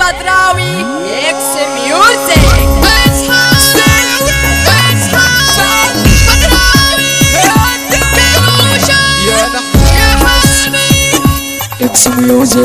البدراوي اكس ميوزك يا اكس ميوزك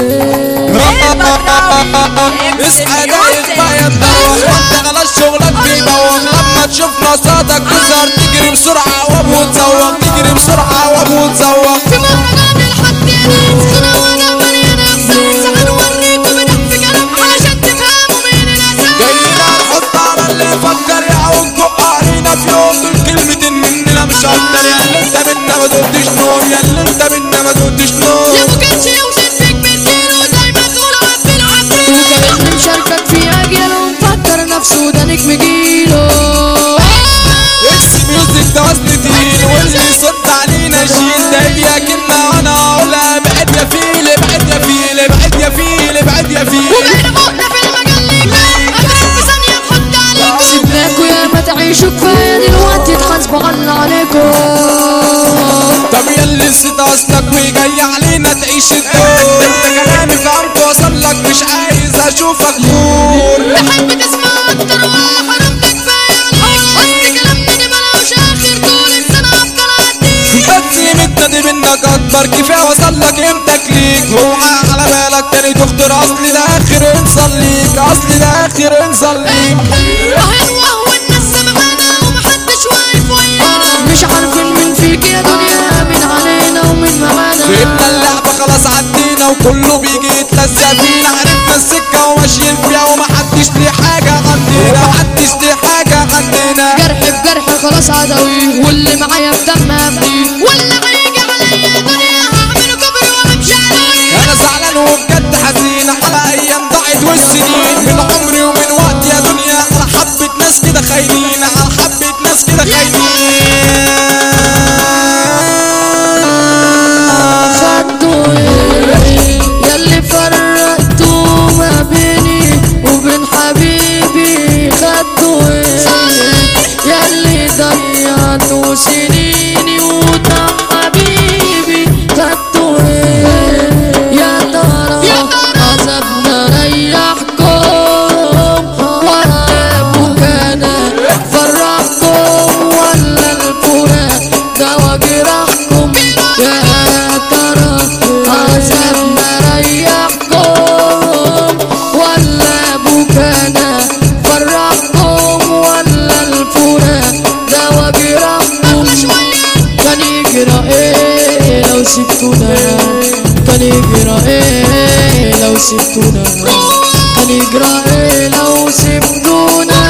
اصحى دايخ ما يتدوخ وانت غلط شغلك بيبوخ لما تشوف نصاتك تظهر تجري بسرعة وابو تزوق تجري بسرعة وابو تزوق في مهرجان الحق يا ناس خنا وانا مليانة احساس هنوريكم بنحف كلام علشان تفهموا مين الاساس جايين هنحط على اللي يفكر يعوجكوا قارينا في يوم دول كلمتين مننا مش اكتر يا اللي انت منا ما دقتش نوم يا اللي انت منا ما دقتش نوم يا ابو كنشي يوصف فيك بالدين وزي ما تقول عبد العبد وكمان مشاركك في اجيال ومفكر نفسه ده نجم جيله اكس ميوزك ده وزن تقيل واللي يصد علينا شيل ده هي كلمة وانا اقولها ابعد يا فيل ابعد يا فيل ابعد يا فيل ابعد يا فيل وبين موتنا في المجال ليك اضرب في ثانية نحط عليك سيبناكوا يا ما تعيشوا كفايه دلوقتي تحاسبوا على اللي عليكم طب ياللي نسيت اصلك وجاي علينا تعيش الدور ده انت كلامي فهمت وصل لك مش عايز اشوفك نور تحب تسمع اكتر ولا حرام كفاية عليك قصد كلامنا دي ملوش اخر طول السنة افضل اديك بس قيمتنا دي منك اكبر كفايه وصل لك قيمتك ليك اوعى على بالك تاني دكتور اصل ده اخر انصل ليك اصل ده اخر انصل ليك وهو والناس سمعانا ومحدش واقف ويانا مش عارفين مين فيك يا دنيا مين علينا ومين معانا فهمنا اللعبة خلاص عدينا وكله بيجي يتلزق فينا عرفنا السكة وماشيين فيها ومحدش ليه حاجة عندنا محدش ليه حاجة عندنا جرح بجرح خلاص عدوي واللي معايا بدم ابني واللي هيجي عليا دنيا هعمله كبر وامشي عليه انا زعلان وبجد حزين على ايام ضاعت والسنين من عمري ومن وقت يا دنيا على حبة ناس كده خاينين على حبة ناس كده خاينين خدوا ايه ياللي فرقتوا ما بيني وبين حبيبي خدوا ايه ياللي ضيعتوا سنيني وده حبيبي خدوا ايه يا ترى عذابنا ريحكم ولا بكانا فرحكم ولا الفراق دوا جراحكم يا ترى عذابنا ريحكم ولا بكانا فرحكم ولا الفراق دوا جراحكم كان يجرى ايه لو سبتونا كان يجرى ايه لو سبتونا كان يجرى ايه لو سبتونا